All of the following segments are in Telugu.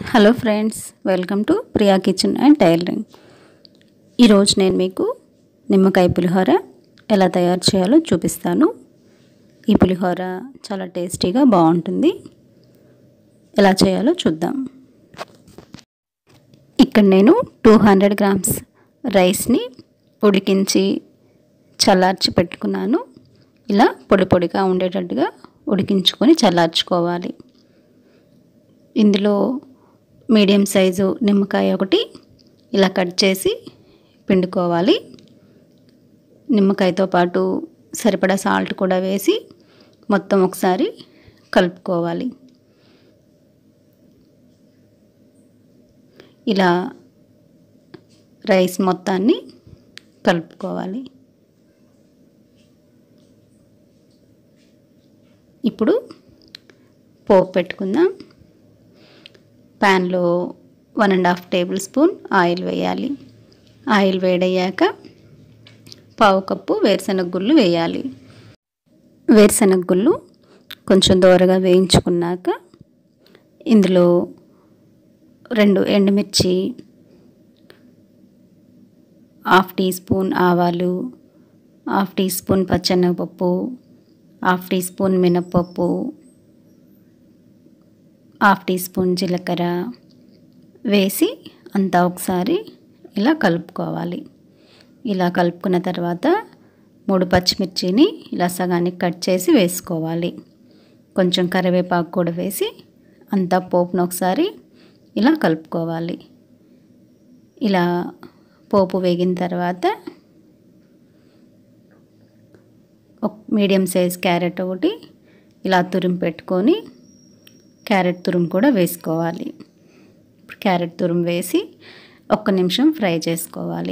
hello friends welcome to Priya kitchen and tailoring ఈరోజు నేను మీకు నిమ్మకాయ పులిహోర ఎలా తయారు చేయాలో చూపిస్తాను ఈ పులిహోర చాలా టేస్టీగా బాగుంటుంది ఎలా చేయాలో చూద్దాం ఇక్కడ నేను టూ హండ్రెడ్ గ్రామ్స్ రైస్ని ఉడికించి చల్లార్చి పెట్టుకున్నాను ఇలా పొడి పొడిగా ఉండేటట్టుగా ఉడికించుకొని చల్లార్చుకోవాలి ఇందులో మీడియం సైజు నిమ్మకాయ ఒకటి ఇలా కట్ చేసి పిండుకోవాలి నిమ్మకాయతో పాటు సరిపడా సాల్ట్ కూడా వేసి మొత్తం ఒకసారి కలుపుకోవాలి ఇలా రైస్ మొత్తాన్ని కలుపుకోవాలి ఇప్పుడు పోపు పెట్టుకుందాం ప్యాన్లో one and half tablespoon oil వేయాలి ఆయిల్ వేడయ్యాక పావు కప్పు వేరుశనగ గుళ్ళు వేయాలి వేరుశనగ గుళ్ళు కొంచెం దోరగా వేయించుకున్నాక ఇందులో రెండు ఎండుమిర్చి హాఫ్ టీ స్పూన్ ఆవాలు హాఫ్ టీ స్పూన్ పచ్చెనగపప్పు హాఫ్ టీ స్పూన్ మినప్పప్పు హాఫ్ టీ స్పూన్ జీలకర్ర వేసి అంతా ఒకసారి ఇలా కలుపుకోవాలి ఇలా కలుపుకున్న తర్వాత మూడు పచ్చిమిర్చిని ఇలా సగానికి కట్ చేసి వేసుకోవాలి కొంచెం కరివేపాకు కూడా వేసి అంతా పోపును ఒకసారి ఇలా కలుపుకోవాలి ఇలా పోపు వేగిన తర్వాత ఒక మీడియం సైజ్ క్యారెట్ ఒకటి ఇలా తురిమి పెట్టుకొని క్యారెట్ తురుము కూడా వేసుకోవాలి క్యారెట్ తురుము వేసి ఒక్క నిమిషం ఫ్రై చేసుకోవాలి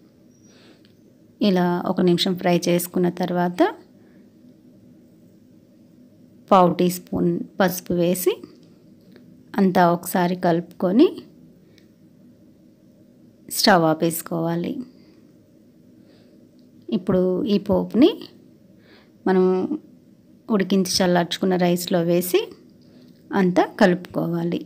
ఇలా ఒక నిమిషం ఫ్రై చేసుకున్న తర్వాత పావు టీ స్పూన్ పసుపు వేసి అంతా ఒకసారి కలుపుకొని స్టవ్ ఆపేసుకోవాలి ఇప్పుడు ఈ పోపుని మనం ఉడికించి చల్లార్చుకున్న రైస్లో వేసి అంతా కలుపుకోవాలి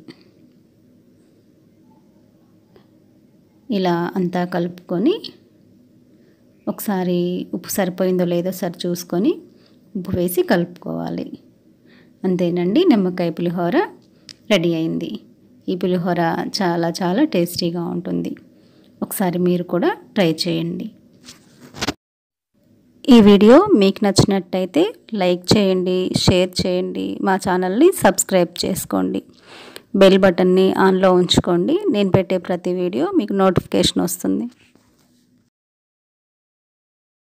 ఇలా అంతా కలుపుకొని ఒకసారి ఉప్పు సరిపోయిందో లేదో సరి చూసుకొని ఉప్పు వేసి కలుపుకోవాలి అంతేనండి నిమ్మకాయ పులిహోర రెడీ అయింది ఈ పులిహోర చాలా చాలా టేస్టీగా ఉంటుంది ఒకసారి మీరు కూడా ట్రై చేయండి ఈ వీడియో మీకు నచ్చినట్టయితే లైక్ చేయండి షేర్ చేయండి మా ఛానల్ని సబ్స్క్రైబ్ చేసుకోండి బెల్ బటన్ని ఆన్లో ఉంచుకోండి నేను పెట్టే ప్రతి వీడియో మీకు నోటిఫికేషన్ వస్తుంది